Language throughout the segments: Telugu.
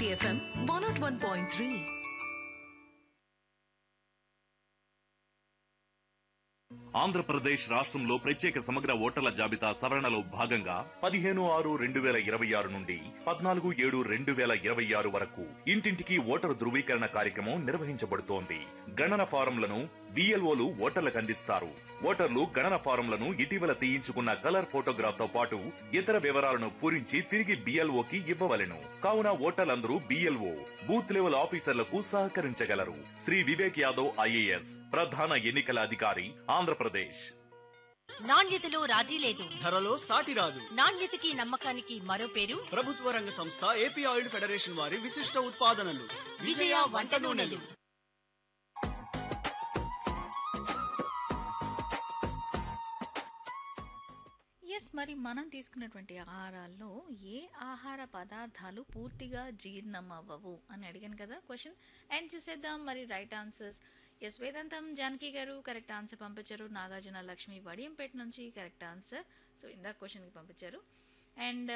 FM one nought one point three Andhra Pradesh రాష్ట్రంలో ప్రత్యేక సమగ్ర ఓటర్ల జాబితా సవరణలో భాగంగా పదిహేను ఆరు రెండు వేల ఇరవై ఆరు నుండి పద్నాలుగు ఏడు రెండు వేల ఇరవై ఆరు వరకు ఇంటింటికి ఓటరు ధృవీకరణ కార్యక్రమం నిర్వహించబడుతోంది గణన ఫారంలను బిఎల్ఓలు ఓటర్లకు అందిస్తారు ఓటర్లు గణన ఫారంలను ఇటీవల తీయించుకున్న కలర్ ఫోటోగ్రాఫ్ తో పాటు ఇతర వివరాలను పూరించి తిరిగి బిఎల్ఓకి ఇవ్వవలెను కావున ఓటర్లందరూ బిఎల్ఓ బూత్ లెవెల్ ఆఫీసర్లకు సహకరించగలరు శ్రీ వివేక్ యాదవ్ ఐఏఎస్ ప్రధాన ఎన్నికల అధికారి ఆంధ్రప్రదేశ్ నాణ్యతలో రాజీ లేదు ధరలో సాటి రాదు నాణ్యతకి నమ్మకానికి మరో పేరు ప్రభుత్వ రంగ సంస్థ ఏపీ ఆయిల్ ఫెడరేషన్ వారి విశిష్ట ఉత్పాదనలు విజయ వంట నూనెలు ఎస్ మరి మనం తీసుకున్నటువంటి ఆహారాల్లో ఏ ఆహార పదార్థాలు పూర్తిగా జీర్ణం అవ్వవు అని అడిగాను కదా క్వశ్చన్ అండ్ చూసేద్దాం మరి రైట్ ఆన్సర్స్ ఎస్ వేదాంతం జానకి గారు కరెక్ట్ ఆన్సర్ పంపించారు నాగార్జున లక్ష్మి వడియంపేట నుంచి కరెక్ట్ ఆన్సర్ సో ఇందాక క్వశ్చన్కి పంపించారు అండ్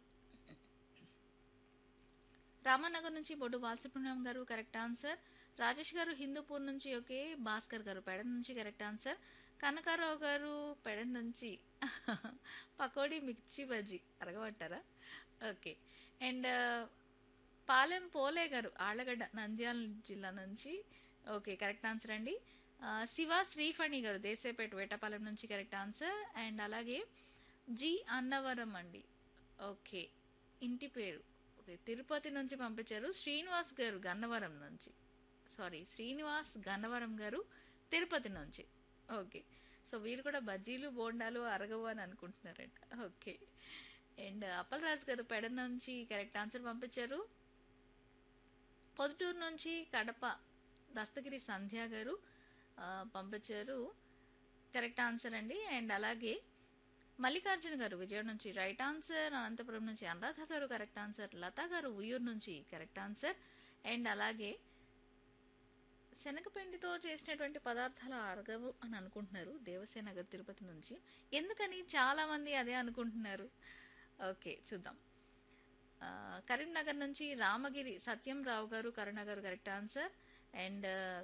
రామానగర్ నుంచి బొడ్డు బాలసుబ్రహ్మణ్యం గారు కరెక్ట్ ఆన్సర్ రాజేష్ గారు హిందూపూర్ నుంచి ఓకే భాస్కర్ గారు పెడన్ నుంచి కరెక్ట్ ఆన్సర్ కనకారావు గారు పెడన్ నుంచి పకోడీ మిర్చి బజ్జీ అరగబట్టారా ఓకే అండ్ పాలెం పోలే గారు ఆళ్ళగడ్డ నంద్యాల జిల్లా నుంచి ఓకే కరెక్ట్ ఆన్సర్ అండి ఆ, శివ శ్రీఫణి గారు దేశేపేట వేటపాలెం నుంచి కరెక్ట్ ఆన్సర్ అండ్ అలాగే జి అన్నవరం అండి ఓకే ఇంటి పేరు ఓకే తిరుపతి నుంచి పంపించారు శ్రీనివాస్ గారు గన్నవరం నుంచి సారీ శ్రీనివాస్ గన్నవరం గారు తిరుపతి నుంచి ఓకే సో వీరు కూడా బజ్జీలు బోండాలు అరగవు అని అనుకుంటున్నారంట ఓకే అండ్ అప్పలరాజు గారు పెడ నుంచి కరెక్ట్ ఆన్సర్ పంపించారు పొద్దుటూరు నుంచి కడప దస్తగిరి సంధ్య గారు ఆ, పంపించారు కరెక్ట్ ఆన్సర్ అండి అండ్ అలాగే మల్లికార్జున గారు విజయవాడ నుంచి రైట్ ఆన్సర్ అనంతపురం నుంచి అనురాధ గారు కరెక్ట్ ఆన్సర్ లత గారు ఉయ్యూరు నుంచి కరెక్ట్ ఆన్సర్ అండ్ అలాగే శనగపిండితో చేసినటువంటి పదార్థాలు అడగవు అని అనుకుంటున్నారు దేవసేన గారు తిరుపతి నుంచి ఎందుకని చాలామంది అదే అనుకుంటున్నారు ఓకే చూద్దాం ఆ, కరీంనగర్ నుంచి రామగిరి సత్యం రావు గారు కరుణ గారు కరెక్ట్ ఆన్సర్ అండ్